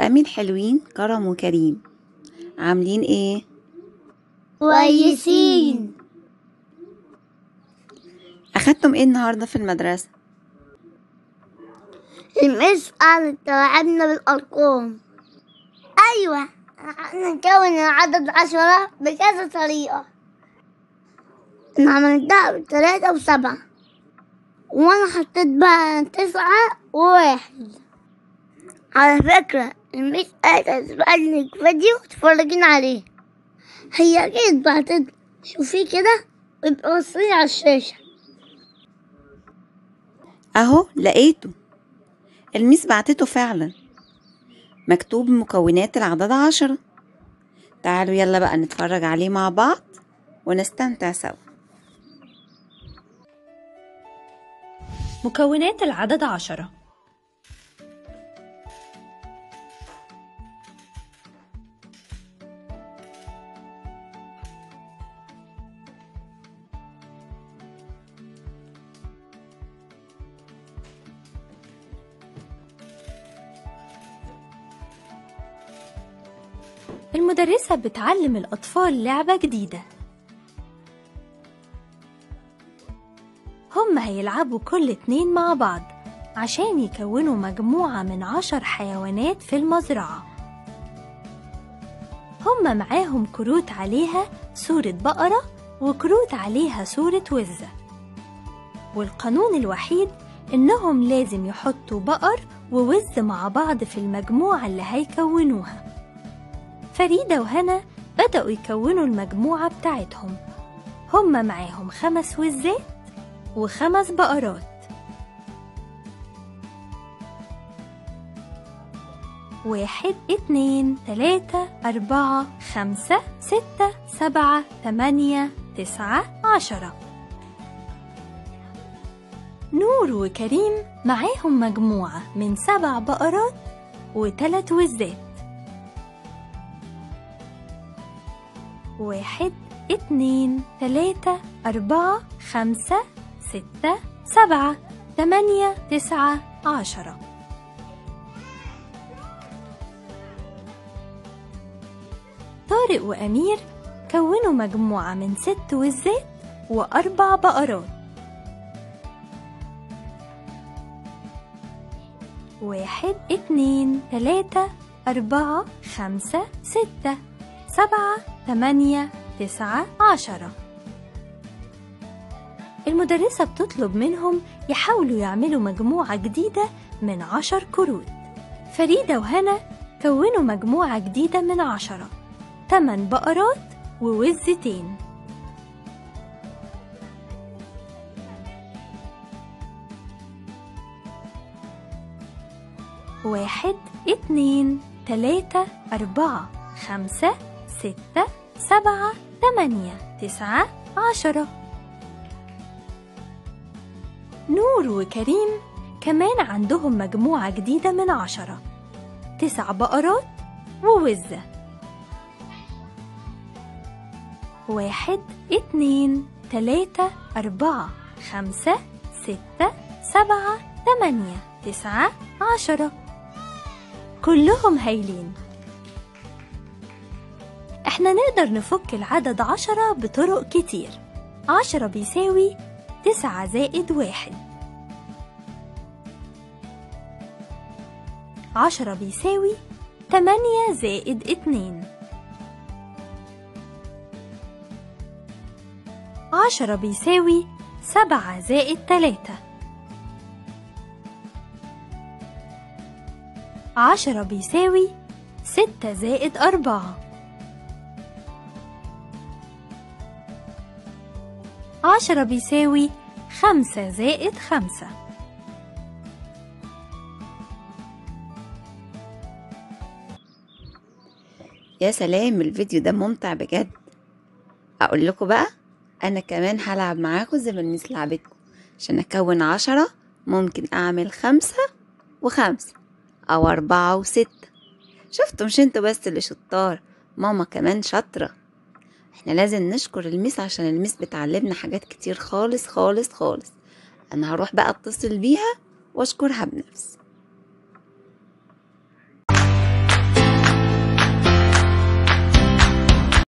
توأمي الحلوين كرم وكريم عاملين ايه كويسين اخدتم ايه النهارده في المدرسه المس قالت توعدنا بالأرقام أيوة نكون العدد عشرة بكذا طريقة أنا عملتها بثلاثة وسبعة وأنا حطيت بقى تسعة وواحد على فكرة الميس قالت هتبعتلك فيديو تتفرجين عليه هي أكيد بعتت شوفيه كده ويبقى وصلي على الشاشة اهو لقيته الميس بعتته فعلا مكتوب مكونات العدد عشرة تعالوا يلا بقى نتفرج عليه مع بعض ونستمتع سوا مكونات العدد عشرة المدرسة بتعلم الأطفال لعبة جديدة هم هيلعبوا كل اتنين مع بعض عشان يكونوا مجموعة من عشر حيوانات في المزرعة هم معاهم كروت عليها صورة بقرة وكروت عليها صورة وزة والقانون الوحيد إنهم لازم يحطوا بقر ووز مع بعض في المجموعة اللي هيكونوها فريدة وهنا بدأوا يكونوا المجموعة بتاعتهم هم معاهم خمس وزات وخمس بقرات واحد اتنين تلاتة أربعة خمسة ستة سبعة تمانية تسعة عشرة نور وكريم معاهم مجموعة من سبع بقرات وتلات وزات واحد اتنين تلاتة أربعة خمسة ستة سبعة تمانية تسعة عشرة طارق وأمير كونوا مجموعة من ست وزات وأربع بقرات واحد اتنين تلاتة أربعة خمسة ستة سبعة تمانية تسعة عشرة المدرسة بتطلب منهم يحاولوا يعملوا مجموعة جديدة من عشر كروت فريدة وهنا كونوا مجموعة جديدة من عشرة تمن بقرات ووزتين واحد اتنين تلاتة أربعة خمسة ستة سبعة تمانية تسعة عشرة نور وكريم كمان عندهم مجموعة جديدة من عشرة تسع بقرات ووزة واحد اتنين تلاتة أربعة خمسة ستة سبعة تمانية تسعة عشرة كلهم هايلين احنا نقدر نفك العدد عشرة بطرق كتير عشرة بيساوي تسعة زائد واحد عشرة بيساوي تمانية زائد اتنين عشرة بيساوي سبعة زائد تلاتة عشرة بيساوي ستة زائد أربعة عشرة بيساوي خمسة زائد خمسة يا سلام الفيديو ده ممتع بجد اقول لكم بقى انا كمان هلعب معاكم زي ما الميس لعبتكم عشان اكون عشرة ممكن اعمل خمسة وخمسة او اربعة وستة شفتوا مش انتوا بس اللي شطار ماما كمان شاطرة احنا لازم نشكر الميس عشان الميس بتعلمنا حاجات كتير خالص خالص خالص انا هروح بقى اتصل بيها واشكرها بنفسي